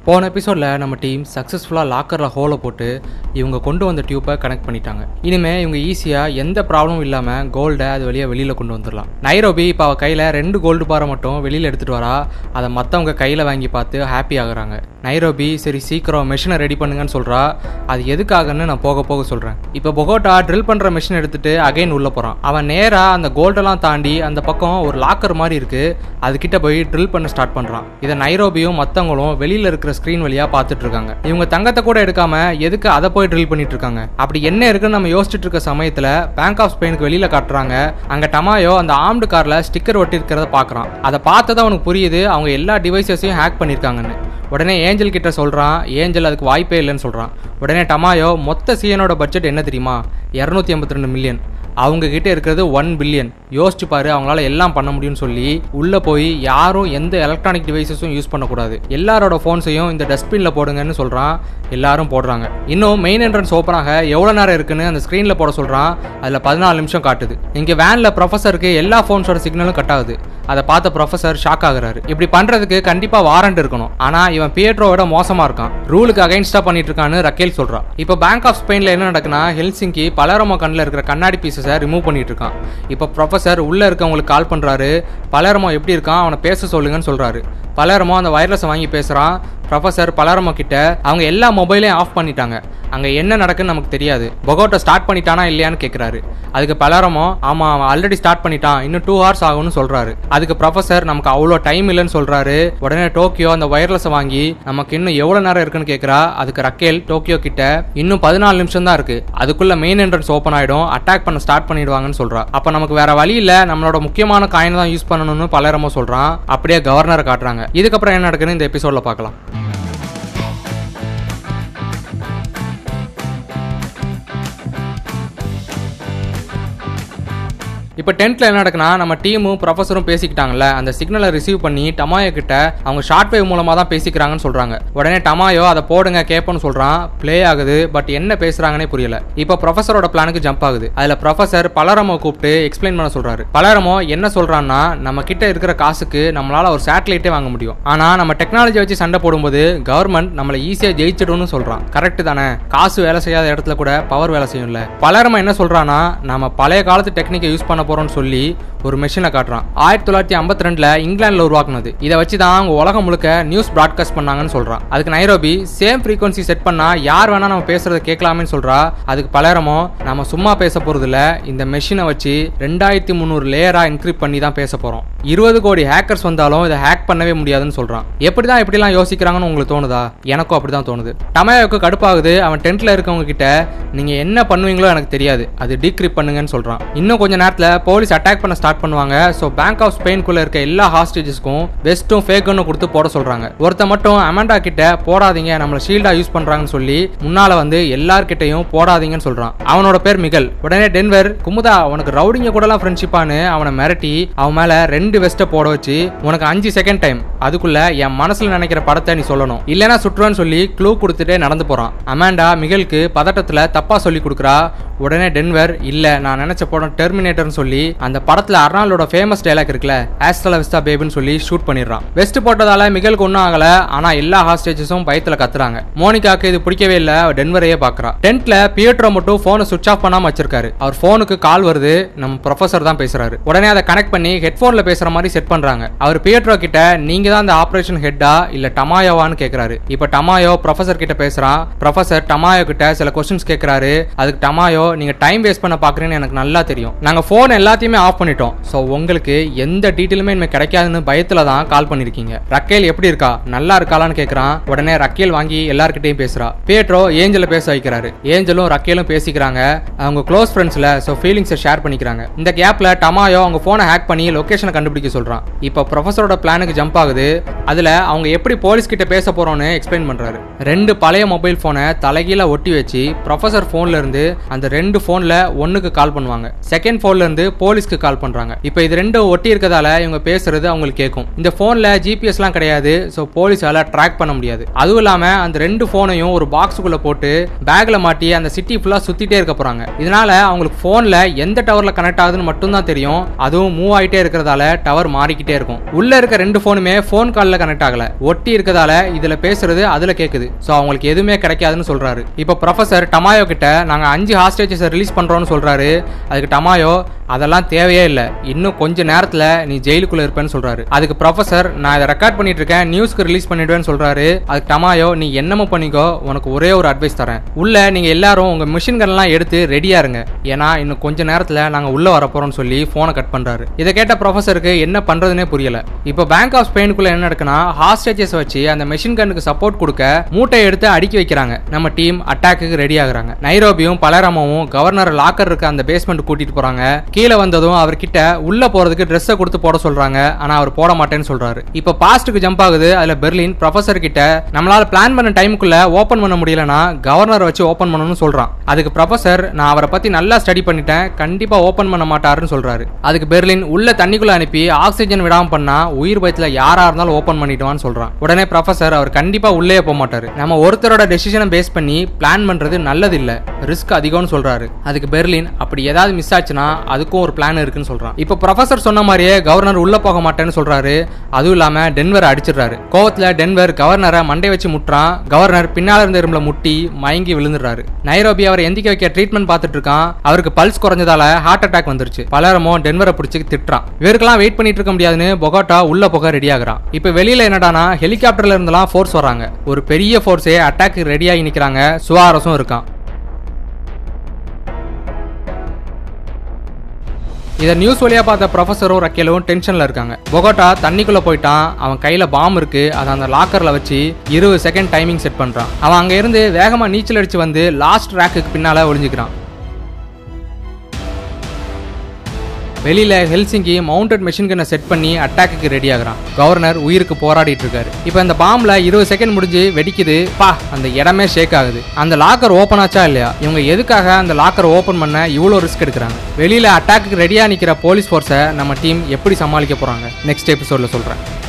போன எபிசோடில் நம்ம டீம் சக்ஸஸ்ஃபுல்லாக லாக்கரில் ஹோலை போட்டு இவங்க கொண்டு வந்த டியூப்பை கனெக்ட் பண்ணிட்டாங்க இனிமேல் இவங்க ஈஸியாக எந்த ப்ராப்ளமும் இல்லாமல் கோல்டை அது வெளியே வெளியில் கொண்டு வந்துடலாம் நைரோபி இப்போ அவள் கையில் ரெண்டு கோல்டு பாரை மட்டும் வெளியில் எடுத்துகிட்டு வரா அதை மற்றவங்க கையில் வாங்கி பார்த்து ஹாப்பி ஆகுறாங்க நைரோபி சரி சீக்கிரம் மெஷினை ரெடி பண்ணுங்கன்னு சொல்கிறா அது எதுக்காகன்னு நான் போக போக சொல்கிறேன் இப்போ பொகோட்டா ட்ரில் பண்ணுற மிஷின் எடுத்துட்டு அகைன் உள்ளே போகிறான் அவன் நேராக அந்த கோல்டெல்லாம் தாண்டி அந்த பக்கம் ஒரு லாக்கர் மாதிரி இருக்குது அதுக்கிட்ட போய் ட்ரில் பண்ண ஸ்டார்ட் பண்ணுறான் இதை நைரோபியும் மற்றவங்களும் வெளியில் இருக்கிற ஸ்க்ரீன் வழியாக பார்த்துட்டு இருக்காங்க இவங்க தங்கத்தை கூட எடுக்காம எதுக்கு அதை போய் ட்ரில் பண்ணிட்டு இருக்காங்க அப்படி என்ன இருக்குன்னு நம்ம யோசிச்சுட்டு இருக்க சமயத்தில் பேங்க் ஆஃப் ஸ்பெயினுக்கு வெளியில் காட்டுறாங்க அங்கே டமாயோ அந்த ஆம்டு காரில் ஸ்டிக்கர் ஒட்டி இருக்கிறத பார்க்குறான் அதை பார்த்ததான் அவனுக்கு புரியுது அவங்க எல்லா டிவைசஸையும் ஹேக் பண்ணியிருக்காங்கன்னு உடனே ஏஞ்சல் கிட்ட சொல்கிறான் ஏஞ்சல் அதுக்கு வாய்ப்பே இல்லைன்னு சொல்கிறான் உடனே டமாயோ மொத்த சிஎனோட பட்ஜெட் என்ன தெரியுமா இரநூத்தி எண்பத்தி ரெண்டு மில்லியன் அவங்க கிட்ட இருக்கிறது ஒன் பில்லியன் யோசிச்சு பாரு அவங்களால எல்லாம் பண்ண முடியும்னு சொல்லி உள்ள போய் யாரும் எந்த எலக்ட்ரானிக் டிவைசஸும் யூஸ் பண்ணக்கூடாது எல்லாரோட ஃபோன்ஸையும் இந்த டஸ்ட்பின்ல போடுங்கன்னு சொல்றான் எல்லாரும் போடுறாங்க இன்னும் மெயின் என்ட்ரன்ஸ் ஓப்பன் ஆக எவ்வளவு நேரம் இருக்குன்னு அந்த ஸ்க்ரீன்ல போட சொல்றான் அதுல பதினாலு நிமிஷம் காட்டுது இங்க வேன்ல ப்ரொஃபஸருக்கு எல்லா ஃபோன்ஸோட சிக்னலும் கட் ஆகுது அதை பார்த்த ப்ரொஃபசர் ஷாக் ஆகுறாரு இப்படி பண்றதுக்கு கண்டிப்பா வாரண்ட் இருக்கணும் ஆனா இவன் பியட்ரோவோட மோசமா இருக்கான் ரூலுக்கு அகைன்ஸ்டா பண்ணிட்டு இருக்கான்னு ரக்கேல் சொல்றான் இப்போ பேங்க் ஆஃப் ஸ்பெயின்ல என்ன நடக்குன்னா ஹெல்சிங்கி பலரமோ கண்ணில் இருக்கிற கண்ணாடி பீசஸை ரிமூவ் பண்ணிட்டு இருக்கான் இப்போ ப்ரொஃபசர் உள்ள இருக்கவங்களுக்கு கால் பண்றாரு பலரமோ எப்படி இருக்கான் அவனை பேச சொல்லுங்கன்னு சொல்றாரு பலரமோ அந்த வைரஸை வாங்கி பேசுறான் ப்ரொஃபசர் பலரமோ கிட்ட அவங்க எல்லா மொபைலையும் ஆஃப் பண்ணிட்டாங்க அங்க என்ன நடக்குன்னு நமக்கு தெரியாது பொகோட்டோ ஸ்டார்ட் பண்ணிட்டானா இல்லையான்னு கேட்குறாரு அதுக்கு பலரமோ ஆமா அவன் ஆல்ரெடி ஸ்டார்ட் பண்ணிட்டான் இன்னும் டூ ஹவர்ஸ் ஆகும்னு சொல்றாரு அதுக்கு ப்ரொஃபசர் நமக்கு அவ்வளோ டைம் இல்லைன்னு சொல்றாரு உடனே டோக்கியோ அந்த வயர்லெஸை வாங்கி நமக்கு இன்னும் எவ்வளவு நேரம் இருக்குன்னு கேட்குறா அதுக்கு ரக்கேல் டோக்கியோ கிட்ட இன்னும் பதினாலு நிமிஷம் தான் இருக்கு அதுக்குள்ள மெயின் என்ட்ரன்ஸ் ஓப்பன் ஆயிடும் அட்டாக் பண்ண ஸ்டார்ட் பண்ணிடுவாங்கன்னு சொல்றா அப்ப நமக்கு வேற வழி இல்ல நம்மளோட முக்கியமான காயின் தான் யூஸ் பண்ணணும்னு பலரமோ சொல்றான் அப்படியே கவர்னரை காட்டுறாங்க இதுக்கப்புறம் என்ன நடக்குன்னு இந்த எபிசோட்ல பார்க்கலாம் இப்போ டென்த்தில் என்ன நடக்குன்னா நம்ம டீமும் ப்ரொஃபஸரும் பேசிக்கிட்டாங்கல்ல அந்த சிக்னலை ரிசீவ் பண்ணி டமாயோ கிட்ட அவங்க ஷார்ட் வேவ் மூலமாக தான் பேசிக்கிறாங்கன்னு சொல்கிறாங்க உடனே டமாயோ அதை போடுங்க கேட்போன்னு சொல்கிறான் ப்ளே ஆகுது பட் என்ன பேசுகிறாங்கன்னே புரியல இப்போ ப்ரொஃபஸரோட பிளானுக்கு ஜம்ப் ஆகுது அதில் ப்ரொஃபஸர் பலரமோ கூப்பிட்டு எக்ஸ்பிளைன் பண்ண சொல்கிறாரு பலரமோ என்ன சொல்கிறான்னா நம்ம கிட்ட இருக்கிற காசுக்கு நம்மளால ஒரு சேட்டலைட்டே வாங்க முடியும் ஆனால் நம்ம டெக்னாலஜி வச்சு சண்டை போடும்போது கவர்மெண்ட் நம்மளை ஈஸியாக ஜெயிச்சிடும்னு சொல்கிறான் கரெக்ட் தானே காசு வேலை செய்யாத இடத்துல கூட பவர் வேலை செய்யும்ல பலரமோ என்ன சொல்கிறான்னா நம்ம பழைய காலத்து டெக்னிக்கை யூஸ் பண்ண போறோம்னு சொல்லி ஒரு மெஷினை காட்டுறான் ஆயிரத்தி தொள்ளாயிரத்தி ஐம்பத்தி ரெண்டுல இங்கிலாந்துல உருவாக்குனது இதை வச்சு தான் அவங்க உலகம் முழுக்க நியூஸ் பிராட்காஸ்ட் பண்ணாங்கன்னு சொல்றான் அதுக்கு நைரோபி சேம் ஃப்ரீக்வன்சி செட் பண்ணா யார் வேணா நம்ம பேசுறத கேட்கலாமேன்னு சொல்றா அதுக்கு பலரமோ நம்ம சும்மா பேச போறது இல்ல இந்த மெஷினை வச்சு ரெண்டாயிரத்தி முந்நூறு லேயரா இன்கிரிப்ட் பண்ணி தான் பேச போறோம் இருபது கோடி ஹேக்கர்ஸ் வந்தாலும் இதை ஹேக் பண்ணவே முடியாதுன்னு சொல்றான் எப்படிதான் இப்படிலாம் யோசிக்கிறாங்கன்னு உங்களுக்கு தோணுதா எனக்கும் அப்படிதான் தோணுது டமயோக்கு கடுப்பாகுது அவன் டென்ட்ல இருக்கவங்க கிட்ட நீங்க என்ன பண்ணுவீங்களோ எனக்கு தெரியாது அது டீக்ரிப் பண்ணுங்கன்னு சொல்றான் இன்னும் கொஞ்ச நேரத்துல போலீஸ் அட்டாக் பண்ண ஸ்டார்ட் பண்ணுவாங்க ஸோ பேங்க் ஆஃப் ஸ்பெயின்குள்ள இருக்க எல்லா ஹாஸ்டேஜஸ்க்கும் பெஸ்ட்டும் ஃபேக்குன்னு கொடுத்து போட சொல்றாங்க ஒருத்த மட்டும் அமெண்டா கிட்ட போடாதீங்க நம்மள ஷீல்டா யூஸ் பண்றாங்கன்னு சொல்லி முன்னால வந்து எல்லார்கிட்டையும் போடாதீங்கன்னு சொல்றான் அவனோட பேர் மிகல் உடனே டென்வர் குமுதா உனக்கு ரவுடிங்க கூடலாம் ஃப்ரெண்ட்ஷிப்பானு அவனை மிரட்டி அவன் மேல ரெண்டு வெஸ்ட்டை போட வச்சு உனக்கு அஞ்சு செகண்ட் டைம் அதுக்குள்ள என் மனசுல நினைக்கிற படத்தை நீ சொல்லணும் இல்லைன்னா சுற்றுவேன்னு சொல்லி க்ளூ கொடுத்துட்டே நடந்து போறான் அமாண்டா மிகலுக்கு பதட்டத்துல தப்பா சொல்லி கொடுக்குறா உடனே டென்வர் இல்ல நான் நினைச்ச படம் டெர்மினேட்டர்னு சொல்லி அந்த படத்துல அர்னால்டோட ஃபேமஸ் டைலாக் இருக்குல்ல ஆஸ்ட்ரலா விஸ்தா பேபின்னு சொல்லி ஷூட் பண்ணிடுறான் வெஸ்ட் போட்டதால மிகலுக்கு ஒன்றும் ஆகல ஆனா எல்லா ஹாஸ்டேஜஸும் பயத்துல கத்துறாங்க மோனிகாக்கு இது பிடிக்கவே இல்ல அவ டென்வரையே பாக்குறா டென்ட்ல பியட்ரோ மட்டும் போனை சுவிச் ஆஃப் பண்ணாம வச்சிருக்காரு அவர் போனுக்கு கால் வருது நம்ம ப்ரொஃபசர் தான் பேசுறாரு உடனே அதை கனெக்ட் பண்ணி ஹெட்போன்ல பேசுற மாதிரி செட் பண்றாங்க அவர் பியட்ரோ கிட்ட நீங்க தான் இந்த ஆபரேஷன் ஹெட்டா இல்ல டமாயோவான்னு கேக்குறாரு இப்ப டமாயோ ப்ரொஃபசர் கிட்ட பேசுறான் ப்ரொஃபசர் டமாயோ கிட்ட சில கொஸ்டின்ஸ் கேக்குறாரு அதுக்கு டமாயோ நீங்க டைம் வேஸ்ட் பண்ண பாக்குறீங்கன்னு எனக்கு நல்லா தெரியும் நாங்க போன் எல்லாத்தையுமே ஆஃப் பண்ணிட்டோம் சோ உங்களுக்கு எந்த டீட்டெயிலுமே இனிமே கிடைக்காதுன்னு பயத்துல தான் கால் பண்ணிருக்கீங்க ரக்கேல் எப்படி இருக்கா நல்லா இருக்காளான்னு கேக்குறான் உடனே ரக்கேல் வாங்கி எல்லார்கிட்டயும் பேசுறா பேட்ரோ ஏஞ்சல பேச வைக்கிறாரு ஏஞ்சலும் ரக்கேலும் பேசிக்கிறாங்க அவங்க க்ளோஸ் ஃப்ரெண்ட்ஸ்ல சோ ஃபீலிங்ஸை ஷேர் பண்ணிக்கிறாங்க இந்த கேப்ல டமாயோ அவங்க போனை ஹேக் பண்ணி லொகேஷனை கண்டுபிடிக்க சொல்றான் இப்போ ப்ரொஃபஸரோட பிளானுக்கு ஜம்ப் ஆகுது அதுல அவங்க எப்படி போலீஸ் கிட்ட பேச போறோம்னு எக்ஸ்பிளைன் பண்றாரு ரெண்டு பழைய மொபைல் போனை தலைகீழ ஒட்டி வச்சு ப்ரொஃபசர் போன்ல இருந்து அந்த ரெண்டு போன்ல ஒண்ணுக்கு கால் பண்ணுவாங்க செகண்ட் போன்ல இருந்து போட்டு போலீஸ்க்கு கால் பண்றாங்க இப்போ இது ரெண்டும் ஒட்டி இருக்கதால இவங்க பேசுறது அவங்களுக்கு கேட்கும் இந்த போன்ல ஜிபிஎஸ்லாம் கிடையாது ஸோ போலீஸால ட்ராக் பண்ண முடியாது அதுவும் இல்லாம அந்த ரெண்டு போனையும் ஒரு பாக்ஸுக்குள்ள போட்டு பேக்ல மாட்டி அந்த சிட்டி ஃபுல்லா சுத்திட்டே இருக்க போறாங்க இதனால அவங்களுக்கு போன்ல எந்த டவர்ல கனெக்ட் ஆகுதுன்னு மட்டும் தான் தெரியும் அதுவும் மூவ் ஆயிட்டே இருக்கிறதால டவர் மாறிக்கிட்டே இருக்கும் உள்ள இருக்க ரெண்டு போனுமே போன் கால்ல கனெக்ட் ஆகல ஒட்டி இருக்கதால இதுல பேசுறது அதுல கேக்குது சோ அவங்களுக்கு எதுவுமே கிடைக்காதுன்னு சொல்றாரு இப்போ ப்ரொஃபசர் டமாயோ கிட்ட நாங்க அஞ்சு ஹாஸ்டேஜஸ் ரிலீஸ் பண்றோம்னு சொல்றாரு அதுக்கு டமாயோ அதெல்லாம் தேவையே இல்லை இன்னும் கொஞ்ச நேரத்துல நீ ஜெயிலுக்குள்ள இருப்பேன்னு சொல்றாரு அதுக்கு ப்ரொஃபசர் நான் இதை ரெக்கார்ட் பண்ணிட்டு இருக்கேன் நியூஸ்க்கு ரிலீஸ் பண்ணிடுவேன்னு சொல்றாரு அதுக்கு டமாயோ நீ என்னமோ பண்ணிக்கோ உனக்கு ஒரே ஒரு அட்வைஸ் தரேன் உள்ள நீங்க எல்லாரும் உங்க மிஷின் கன்லாம் எடுத்து ரெடியா இருங்க ஏன்னா இன்னும் கொஞ்ச நேரத்துல நாங்க உள்ள வர போறோம்னு சொல்லி போனை கட் பண்றாரு இதை கேட்ட ப்ரொஃபசருக்கு என்ன பண்றதுனே புரியல இப்போ பேங்க் ஆஃப் ஸ்பெயினுக்குள்ள என்ன நடக்குன்னா ஹாஸ்டேஜஸ் வச்சு அந்த மெஷின் கன்னுக்கு சப்போர்ட் கொடுக்க மூட்டையை எடுத்து அடுக்கி வைக்கிறாங்க நம்ம டீம் அட்டாக்கு ரெடி ஆகுறாங்க நைரோபியும் பலராமாவும் கவர்னர் லாக்கர் இருக்க அந்த பேஸ்மெண்ட் கூட்டிட்டு போறாங்க கீழே வந்ததும் அவர்கிட்ட உள்ள போறதுக்கு ட்ரெஸ்ஸை கொடுத்து போட சொல்றாங்க ஆனா அவர் போட மாட்டேன்னு சொல்றாரு இப்போ பாஸ்ட்டுக்கு ஜம்ப் ஆகுது அதுல பெர்லின் ப்ரொஃபசர் கிட்ட நம்மளால பிளான் பண்ண டைமுக்குள்ள ஓபன் பண்ண முடியலனா கவர்னர் வச்சு ஓபன் பண்ணணும்னு சொல்றான் அதுக்கு ப்ரொஃபசர் நான் அவரை பத்தி நல்லா ஸ்டடி பண்ணிட்டேன் கண்டிப்பா ஓபன் பண்ண மாட்டாருன்னு சொல்றாரு அதுக்கு பெர்லின் உள்ள தண்ணிக்குள்ள அனுப்பி ஆக்சிஜன் விடாம பண்ணா உயிர் பயத்துல யாரா இருந்தாலும் ஓபன் பண்ணிடுவான்னு சொல்றான் உடனே ப்ரொஃபசர் அவர் கண்டிப்பா உள்ளே போக மாட்டாரு நம்ம ஒருத்தரோட டெசிஷனை பேஸ் பண்ணி பிளான் பண்றது நல்லது இல்ல ரிஸ்க் அதிகம்னு சொல்றாரு அதுக்கு பெர்லின் அப்படி ஏதாவது மிஸ் ஆச்சுன்னா அதுக்கும் ஒரு பிளான் இருக்குன்னு சொல்றான் இப்போ ப்ரொஃபசர் சொன்ன மாதிரியே கவர்னர் உள்ள போக மாட்டேன்னு சொல்றாரு அதுவும் இல்லாம டென்வர் அடிச்சிடுறாரு கோவத்துல டென்வர் கவர்னரை மண்டை வச்சு முட்டுறான் கவர்னர் பின்னால இருந்த இரும்புல முட்டி மயங்கி விழுந்துடுறாரு நைரோபி அவரை எந்திக்க வைக்க ட்ரீட்மெண்ட் பார்த்துட்டு இருக்கான் அவருக்கு பல்ஸ் குறைஞ்சதால ஹார்ட் அட்டாக் வந்துருச்சு பலரமோ டென்வரை பிடிச்சி திட்டுறான் இவருக்கெல்லாம் வெயிட் பண்ணிட்டு இருக்க முடியாதுன்னு பொகோட்டா உள்ள போக ரெடி ஆகுறான் இப்போ வெளியில என்னடானா ஹெலிகாப்டர்ல இருந்தெல்லாம் ஃபோர்ஸ் வராங்க ஒரு பெரிய ஃபோர்ஸே அட்டாக் ரெடியாகி நிக்கிறாங்க சுவாரஸும் இருக்கான் இதை நியூஸ் வழியா பார்த்த ப்ரொஃபஸரும் ரக்கேலும் டென்ஷன்ல இருக்காங்க பொகோட்டா தண்ணிக்குள்ள போயிட்டான் அவன் கையில பாம் இருக்கு அதை அந்த லாக்கர்ல வச்சு இருபது செகண்ட் டைமிங் செட் பண்றான் அவன் அங்க இருந்து வேகமா நீச்சல் அடிச்சு வந்து லாஸ்ட் ரேக்குக்கு பின்னால ஒளிஞ்சுக்கிறான் வெளியில ஹெல்சிங்கி மவுண்டட் மெஷின் கன்னை செட் பண்ணி அட்டாக்கு ரெடி ஆகுறான் கவர்னர் உயிருக்கு போராடிட்டு இருக்காரு இப்போ இந்த பாம்ல இருபது செகண்ட் முடிஞ்சு வெடிக்குது பா அந்த இடமே ஷேக் ஆகுது அந்த லாக்கர் ஓப்பன் ஆச்சா இல்லையா இவங்க எதுக்காக அந்த லாக்கர் ஓப்பன் பண்ண இவ்வளோ ரிஸ்க் எடுக்கிறாங்க வெளியில அட்டாக்கு ரெடியா நிக்கிற போலீஸ் ஃபோர்ஸை நம்ம டீம் எப்படி சமாளிக்க போறாங்க நெக்ஸ்ட் எபிசோட்ல சொல்றேன்